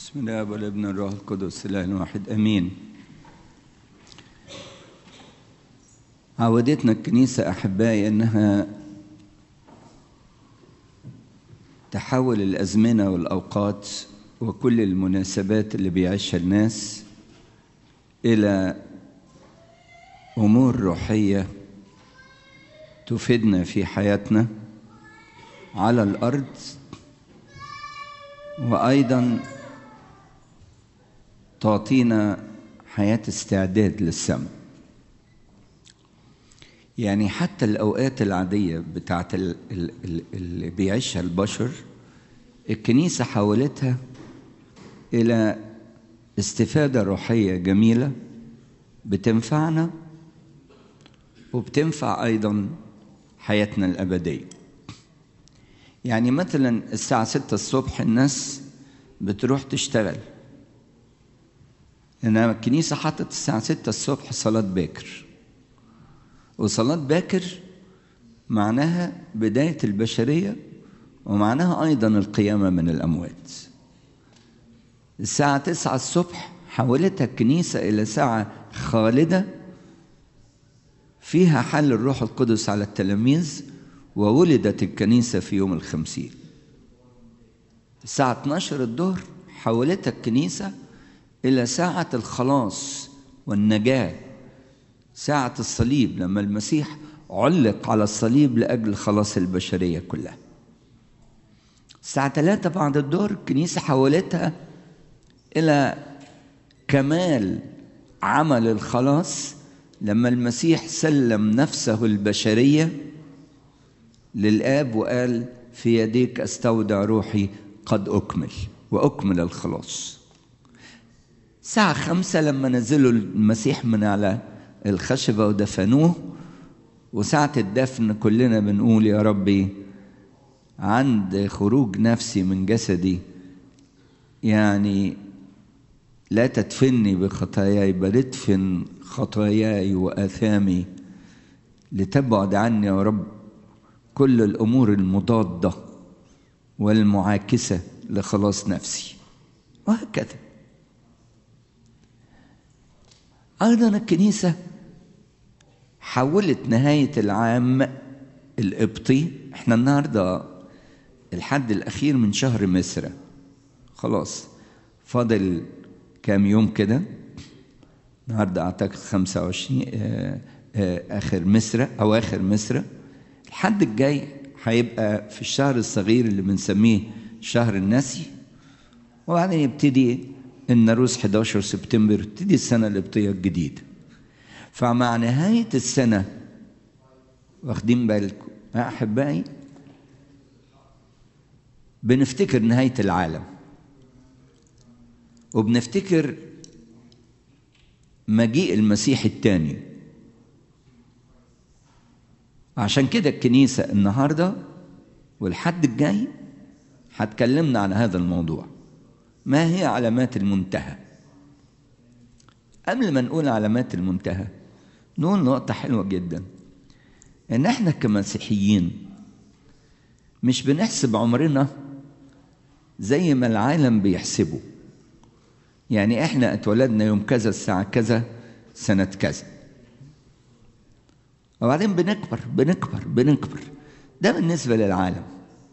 بسم الله والابن الروح القدس الاله الواحد امين عودتنا الكنيسه احبائي انها تحول الازمنه والاوقات وكل المناسبات اللي بيعيشها الناس الى امور روحيه تفيدنا في حياتنا على الارض وايضا تعطينا حياه استعداد للسماء يعني حتى الاوقات العاديه بتاعت اللي بيعيشها البشر الكنيسه حولتها الى استفاده روحيه جميله بتنفعنا وبتنفع ايضا حياتنا الابديه يعني مثلا الساعه 6 الصبح الناس بتروح تشتغل انما الكنيسه حطت الساعه 6 الصبح صلاه باكر وصلاه باكر معناها بدايه البشريه ومعناها ايضا القيامه من الاموات الساعه 9 الصبح حولتها الكنيسه الى ساعه خالده فيها حل الروح القدس على التلاميذ وولدت الكنيسة في يوم الخمسين الساعة 12 الظهر حولتها الكنيسة إلى ساعة الخلاص والنجاة ساعة الصليب لما المسيح علق على الصليب لأجل خلاص البشرية كلها الساعة 3 بعد الظهر الكنيسة حولتها إلى كمال عمل الخلاص لما المسيح سلم نفسه البشريه للآب وقال في يديك أستودع روحي قد أكمل وأكمل الخلاص الساعة خمسة لما نزلوا المسيح من على الخشبة ودفنوه وساعة الدفن كلنا بنقول يا ربي عند خروج نفسي من جسدي يعني لا تدفني بخطاياي بل ادفن خطاياي وآثامي لتبعد عني يا رب كل الامور المضاده والمعاكسه لخلاص نفسي وهكذا ايضا الكنيسه حولت نهايه العام القبطي احنا النهارده الحد الاخير من شهر مصر خلاص فاضل كام يوم كده النهارده اعتقد 25 اخر مصر او اخر مصر الحد الجاي هيبقى في الشهر الصغير اللي بنسميه شهر النسي وبعدين يبتدي الناروس 11 سبتمبر تبتدي السنة القبطية الجديدة فمع نهاية السنة واخدين بالكم يا أحبائي بنفتكر نهاية العالم وبنفتكر مجيء المسيح الثاني عشان كده الكنيسة النهاردة والحد الجاي هتكلمنا عن هذا الموضوع ما هي علامات المنتهى قبل ما نقول علامات المنتهى نقول نقطة حلوة جدا إن إحنا كمسيحيين مش بنحسب عمرنا زي ما العالم بيحسبه يعني إحنا اتولدنا يوم كذا الساعة كذا سنة كذا وبعدين بنكبر بنكبر بنكبر ده بالنسبة للعالم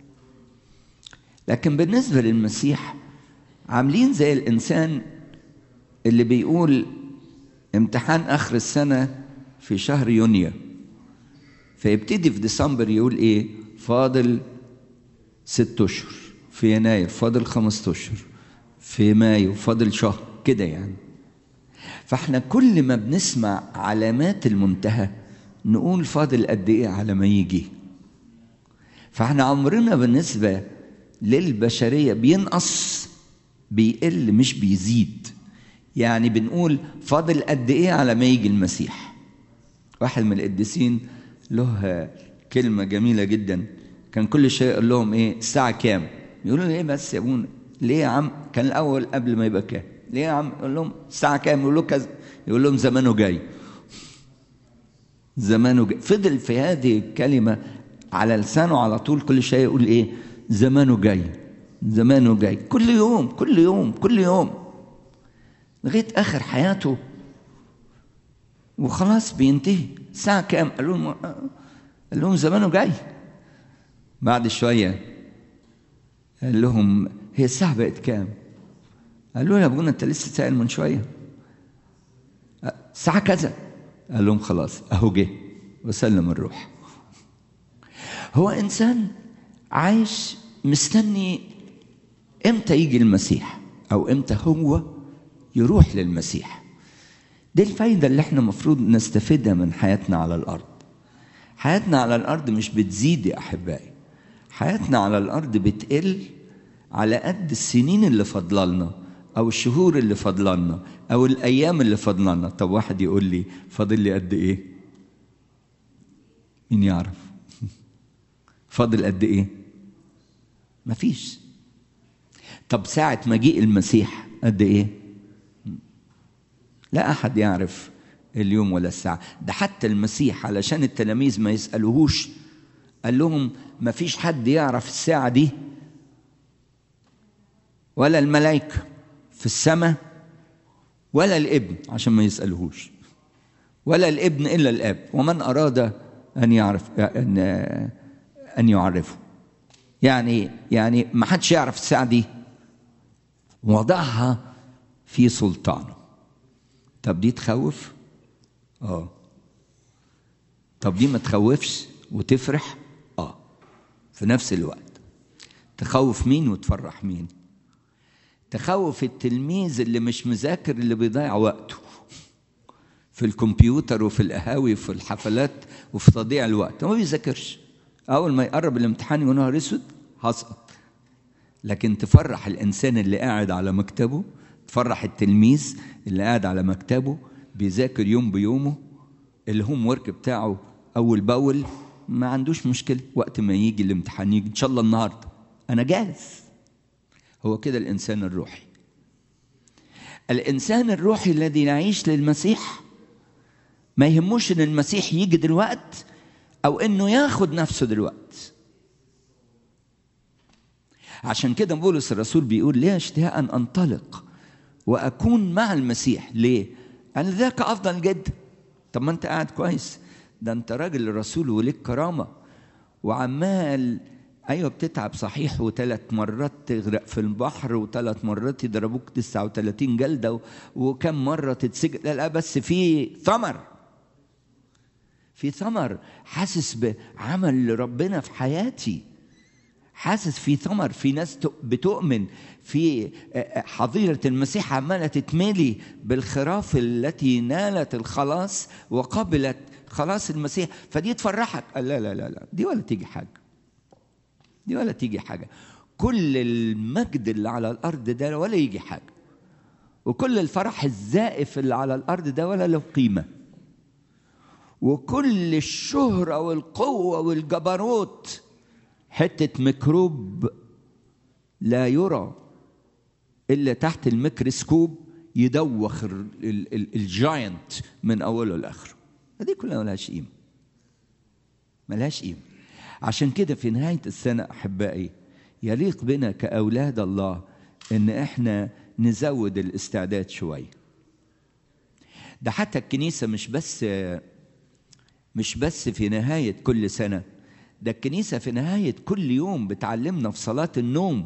لكن بالنسبة للمسيح عاملين زي الإنسان اللي بيقول امتحان آخر السنة في شهر يونيو فيبتدي في ديسمبر يقول إيه فاضل ست أشهر في يناير فاضل خمسة أشهر في مايو فاضل شهر كده يعني فاحنا كل ما بنسمع علامات المنتهى نقول فاضل قد ايه على ما يجي فاحنا عمرنا بالنسبه للبشريه بينقص بيقل مش بيزيد يعني بنقول فاضل قد ايه على ما يجي المسيح واحد من القديسين له كلمه جميله جدا كان كل شيء يقول لهم ايه الساعه كام يقولوا ايه بس يا ابونا ليه يا عم كان الاول قبل ما يبقى كام ليه يا عم يقول لهم الساعه كام يقول له كذا يقول لهم زمانه جاي زمانه جاي فضل في هذه الكلمة على لسانه على طول كل شيء يقول ايه زمانه جاي زمانه جاي كل يوم كل يوم كل يوم لغايه اخر حياته وخلاص بينتهي الساعه كام قالوا لهم قال لهم زمانه جاي بعد شويه قال لهم هي الساعه بقت كام قالوا له يا ابونا انت لسه سائل من شويه الساعه كذا قال لهم خلاص اهو جه وسلم الروح هو انسان عايش مستني امتى يجي المسيح او امتى هو يروح للمسيح دي الفايده اللي احنا المفروض نستفيدها من حياتنا على الارض حياتنا على الارض مش بتزيد يا احبائي حياتنا على الارض بتقل على قد السنين اللي فاضلالنا او الشهور اللي فاضلالنا او الايام اللي فاضلالنا طب واحد يقول لي فاضل لي قد ايه مين يعرف فاضل قد ايه مفيش طب ساعة مجيء المسيح قد ايه لا احد يعرف اليوم ولا الساعة ده حتى المسيح علشان التلاميذ ما يسألوهوش قال لهم ما فيش حد يعرف الساعة دي ولا الملائكة في السماء ولا الابن عشان ما يسألوهوش ولا الابن إلا الآب ومن أراد أن يعرف أن أن يعرفه يعني يعني ما حدش يعرف الساعة دي وضعها في سلطانه طب دي تخوف اه طب دي ما تخوفش وتفرح اه في نفس الوقت تخوف مين وتفرح مين تخوف التلميذ اللي مش مذاكر اللي بيضيع وقته في الكمبيوتر وفي القهاوي وفي الحفلات وفي تضييع الوقت ما بيذاكرش اول ما يقرب الامتحان يقول نهار اسود هسقط لكن تفرح الانسان اللي قاعد على مكتبه تفرح التلميذ اللي قاعد على مكتبه بيذاكر يوم بيومه الهوم ورك بتاعه اول باول ما عندوش مشكله وقت ما يجي الامتحان يجي ان شاء الله النهارده انا جاهز هو كده الانسان الروحي الانسان الروحي الذي يعيش للمسيح ما يهموش ان المسيح يجي دلوقت او انه ياخد نفسه دلوقت عشان كده بولس الرسول بيقول ليه اشتهاء ان انطلق واكون مع المسيح ليه قال ذاك افضل جدا طب ما انت قاعد كويس ده انت راجل رسول وليك كرامه وعمال ايوه بتتعب صحيح وثلاث مرات تغرق في البحر وثلاث مرات يضربوك 39 جلده وكم مره تتسجن لا لا بس في ثمر في ثمر حاسس بعمل ربنا في حياتي حاسس في ثمر في ناس بتؤمن في حظيرة المسيح عمالة تتملي بالخراف التي نالت الخلاص وقبلت خلاص المسيح فدي تفرحك لا لا لا لا دي ولا تيجي حاجة دي ولا تيجي حاجة كل المجد اللي على الأرض ده ولا يجي حاجة وكل الفرح الزائف اللي على الأرض ده ولا له قيمة وكل الشهرة والقوة والجبروت حتة ميكروب لا يرى إلا تحت الميكروسكوب يدوخ الجاينت من أوله لآخره هذه كلها ملهاش قيمة ملهاش قيمة عشان كده في نهاية السنة أحبائي يليق بنا كأولاد الله إن إحنا نزود الاستعداد شوية ده حتى الكنيسة مش بس مش بس في نهاية كل سنة ده الكنيسة في نهاية كل يوم بتعلمنا في صلاة النوم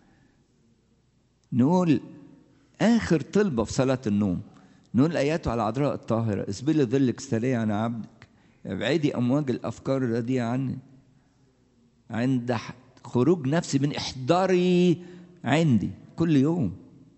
نقول آخر طلبة في صلاة النوم نقول آياته على العذراء الطاهرة اسبلي ظلك سريع عن عبدك ابعدي أمواج الأفكار الرديئة عني عند خروج نفسي من إحضاري عندي كل يوم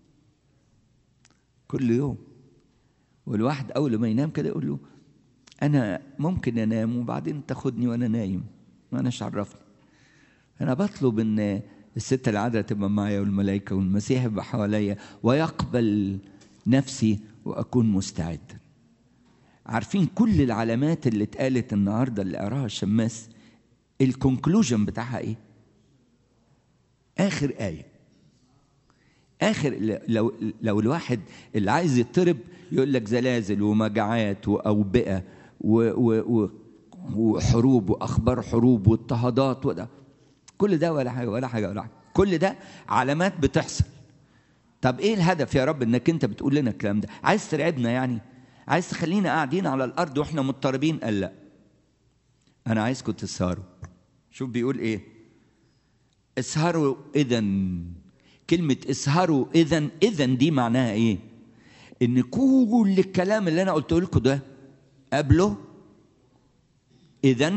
كل يوم والواحد أول ما ينام كده يقول له أنا ممكن أنام وبعدين تاخدني وأنا نايم ما أناش عرفني أنا بطلب إن الست العذراء تبقى معايا والملائكة والمسيح يبقى حواليا ويقبل نفسي وأكون مستعدا عارفين كل العلامات اللي اتقالت النهاردة اللي قراها الشماس الكونكلوجن بتاعها ايه آخر آية آخر لو لو الواحد اللي عايز يضطرب يقول لك زلازل ومجاعات وأوبئة و و و وحروب وأخبار حروب واضطهادات وده كل ده ولا حاجة ولا حاجة ولا حاجة كل ده علامات بتحصل طب ايه الهدف يا رب انك انت بتقول لنا الكلام ده عايز ترعبنا يعني عايز تخلينا قاعدين على الارض واحنا مضطربين قال لا انا عايزكم تسهروا شوف بيقول ايه اسهروا اذا كلمة اسهروا اذا اذا دي معناها ايه ان كل الكلام اللي انا قلته لكم ده قبله اذا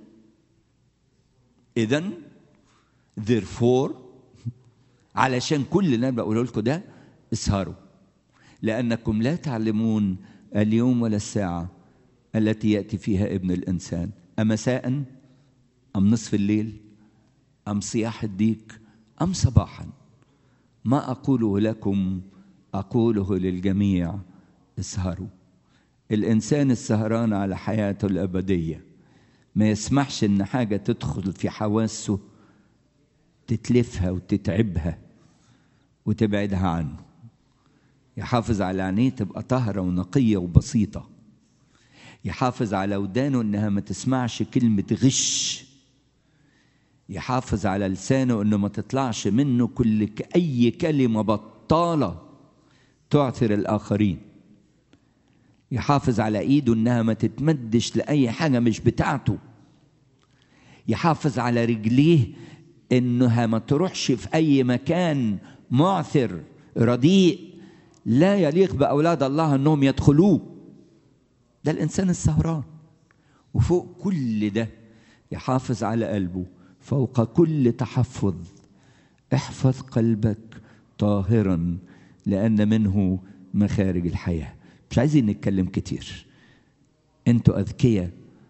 اذا therefore علشان كل اللي انا بقوله لكم ده اسهروا لانكم لا تعلمون اليوم ولا الساعه التي ياتي فيها ابن الانسان امساء ام نصف الليل ام صياح الديك ام صباحا ما اقوله لكم اقوله للجميع اسهروا الانسان السهران على حياته الابديه ما يسمحش ان حاجه تدخل في حواسه تتلفها وتتعبها وتبعدها عنه يحافظ على عينيه تبقى طاهرة ونقية وبسيطة يحافظ على ودانه انها ما تسمعش كلمة غش يحافظ على لسانه انه ما تطلعش منه كل اي كلمة بطالة تعثر الاخرين يحافظ على ايده انها ما تتمدش لاي حاجة مش بتاعته يحافظ على رجليه انها ما تروحش في اي مكان معثر رديء لا يليق باولاد الله انهم يدخلوه ده الانسان السهران وفوق كل ده يحافظ على قلبه فوق كل تحفظ احفظ قلبك طاهرا لان منه مخارج الحياه مش عايزين نتكلم كتير انتوا اذكياء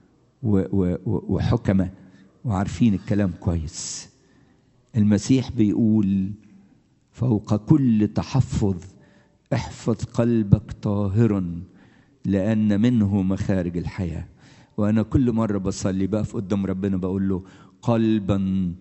وحكمه وعارفين الكلام كويس المسيح بيقول فوق كل تحفظ احفظ قلبك طاهرا لان منه مخارج الحياه وانا كل مره بصلي بقف قدام ربنا بقول له قلبا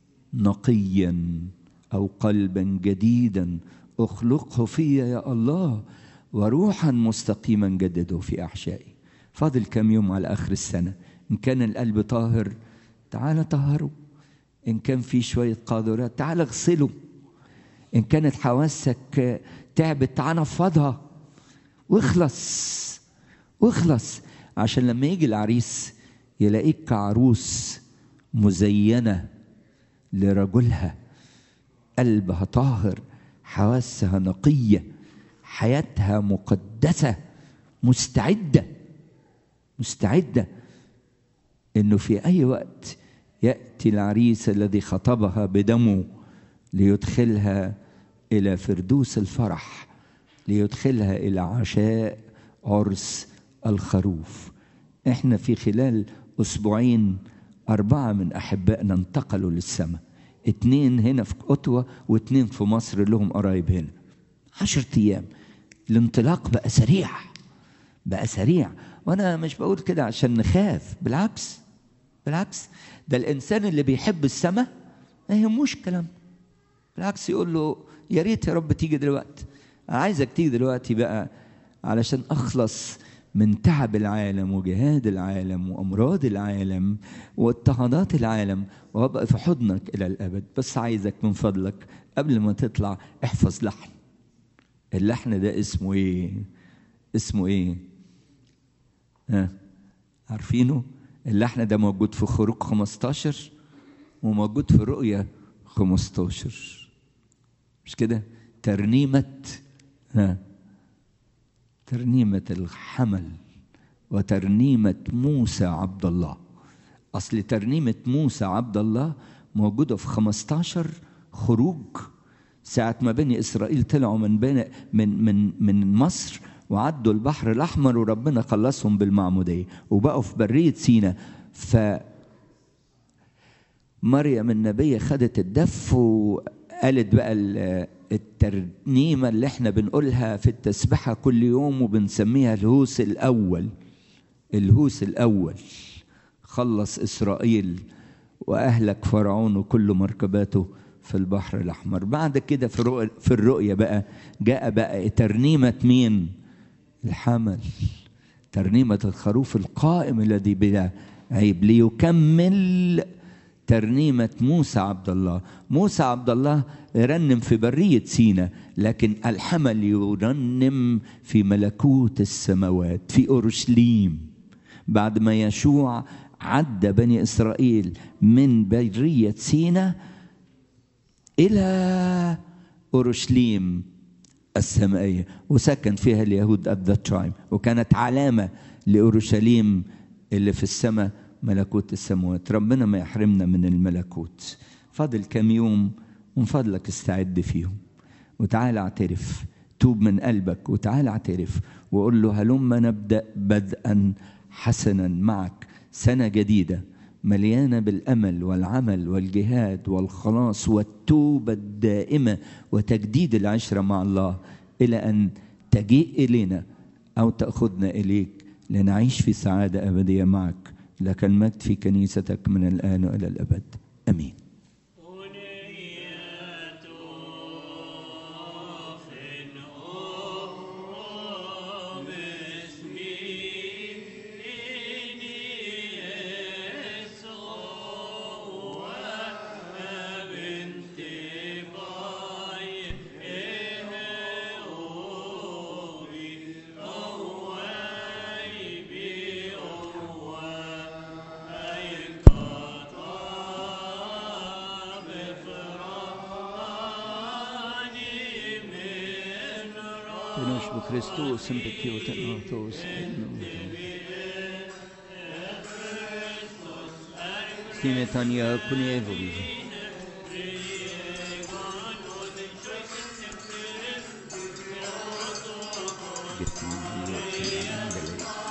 نقيا او قلبا جديدا اخلقه في يا الله وروحا مستقيما جدده في احشائي فاضل كم يوم على اخر السنه ان كان القلب طاهر تعال طهره ان كان في شويه قاذورات تعال اغسله ان كانت حواسك تعبت تعال نفضها واخلص واخلص عشان لما يجي العريس يلاقيك كعروس مزينه لرجلها قلبها طاهر حواسها نقيه حياتها مقدسه مستعده مستعده انه في اي وقت ياتي العريس الذي خطبها بدمه ليدخلها الى فردوس الفرح ليدخلها الى عشاء عرس الخروف احنا في خلال اسبوعين اربعه من احبائنا انتقلوا للسماء اتنين هنا في اوتوا واتنين في مصر لهم قرايب هنا عشرة ايام الانطلاق بقى سريع بقى سريع وانا مش بقول كده عشان نخاف بالعكس بالعكس ده الانسان اللي بيحب السماء ما يهموش الكلام بالعكس يقول له يا ريت يا رب تيجي دلوقتي انا عايزك تيجي دلوقتي بقى علشان اخلص من تعب العالم وجهاد العالم وامراض العالم واضطهادات العالم وابقى في حضنك الى الابد بس عايزك من فضلك قبل ما تطلع احفظ لحن اللحن ده اسمه ايه اسمه ايه ها عارفينه اللحن ده موجود في خروج 15 وموجود في رؤية 15 مش كده ترنيمة ها ترنيمة الحمل وترنيمة موسى عبد الله أصل ترنيمة موسى عبد الله موجودة في 15 خروج ساعة ما بني إسرائيل طلعوا من بين من من من مصر وعدوا البحر الأحمر وربنا خلصهم بالمعمودية وبقوا في برية سينا ف مريم النبية خدت الدف وقالت بقى الترنيمة اللي احنا بنقولها في التسبحة كل يوم وبنسميها الهوس الأول الهوس الأول خلص إسرائيل وأهلك فرعون وكل مركباته في البحر الأحمر بعد كده في, الرؤية في الرؤية بقى جاء بقى ترنيمة مين الحمل ترنيمة الخروف القائم الذي بلا عيب ليكمل ترنيمة موسى عبد الله موسى عبد الله رنم في برية سينا لكن الحمل يرنم في ملكوت السماوات في أورشليم بعد ما يشوع عدى بني إسرائيل من برية سينا إلى أورشليم السمائية وسكن فيها اليهود at that time وكانت علامة لأورشليم اللي في السماء ملكوت السماوات ربنا ما يحرمنا من الملكوت فاضل كم يوم من فضلك استعد فيهم وتعال اعترف توب من قلبك وتعال اعترف وقول له هلما نبدأ بدءا حسنا معك سنة جديدة مليانة بالأمل والعمل والجهاد والخلاص والتوبة الدائمة وتجديد العشرة مع الله إلى أن تجيء إلينا أو تأخذنا إليك لنعيش في سعادة أبدية معك لك المجد في كنيستك من الآن وإلى الأبد أمين Tenoś bu Chrystus, sympatio tenotos. Stime Tania Kuniewowi. Gifting